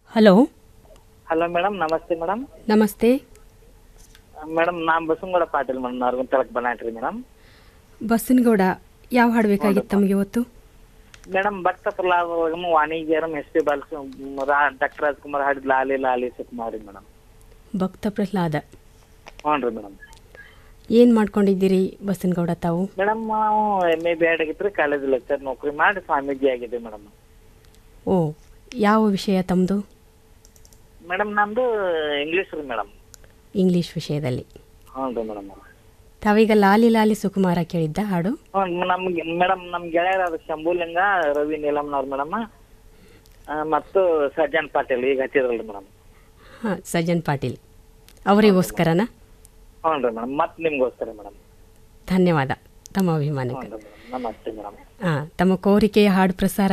hello hello madam ನಮಸ್ತೆ madam ನಮಸ್ತೆ madam ನಾನ್ ಬಸವನಗೌಡ ಪಾಟೀಲ್ ಮೇಡಮ್ ನಾರ್ಗುಂತಳಕ್ ಬನಾಟ್ರಿ ಮೇಡಮ್ ಬಸ್ಸನಗೌಡ ಯಾವ ಹಾಡು ಬೇಕಾಗಿತ್ತು ತಮಗೆ ಇವತ್ತು ಮೇಡಮ್ ಭಕ್ತ ಪ್ರಹ್ಲಾದ ವಾಣಿಜ್ಯರಂ ಎಸ್ ಪಿ ಬಾಲಸ ಡಾಕ್ಟರ್ ರಾಜ್ಕುಮಾರ್ ಹಾಡಿದ್ ಲಾಲಿ ಲಾಲಿ ಸುಕುಮಾರಿ ಮೇಡಮ್ ಭಕ್ತ ಪ್ರಹ್ಲಾದ ಹ್ಞೂ ರೀ ಮೇಡಮ್ ಏನು ಮಾಡ್ಕೊಂಡಿದ್ದೀರಿ ಬಸ್ಸನಗೌಡ ತಾವು ಮೇಡಮ್ ನಾವು ಎಮ್ ಎ ಬಿ ಎಡ್ ಆಗಿತ್ತು ಕಾಲೇಜ್ ಲೆಕ್ಚರ್ ನೌಕರಿ ಮಾಡಿ ಸ್ವಾಮೀಜಿ ಆಗಿದೆ ಮೇಡಮ್ ಓ ಯಾವ ವಿಷಯ ತಮ್ಮದು ಮೇಡಮ್ ನಮ್ದು ಇಂಗ್ಲೀಷ್ ರೀ ಮೇಡಮ್ ಇಂಗ್ಲಿಷ್ ವಿಷಯದಲ್ಲಿ ಹ್ಞೂ ರೀ ಮೇಡಮ್ ತಾವೀಗ ಲಾಲಿ ಲಾಲಿ ಸುಕುಮಾರ ಕೇಳಿದ್ದ ಹಾಡು ಹ್ಞೂ ನಮ್ಗೆ ಮೇಡಮ್ ನಮ್ ಗೆಳೆಯರ ಅದು ಶಂಭುಲಿಂಗ ರವಿ ನೀಲಮ್ನವ್ರು ಮೇಡಮ್ ಮತ್ತು ಸಜ್ಜನ್ ಪಾಟೀಲ್ ಈಗ ಹಚ್ಚಿದ್ರಲ್ರಿ ಮೇಡಮ್ ಹಾಂ ಸಜ್ಜನ್ ಪಾಟೀಲ್ ಅವರಿಗೋಸ್ಕರನಾ ಹ್ಞೂ ರೀ ಮೇಡಮ್ ಮತ್ತೆ ನಿಮ್ಗೋಸ್ಕರ ಮೇಡಮ್ ಧನ್ಯವಾದ ತಮ್ಮ ಅಭಿಮಾನಕ್ಕೆ ಹ್ಞೂ ರೀ ಮೇಡಮ್ ನಮಸ್ತೆ ಮೇಡಮ್ ಹಾಂ ತಮ್ಮ ಕೋರಿಕೆಯ ಹಾಡು ಪ್ರಸಾರ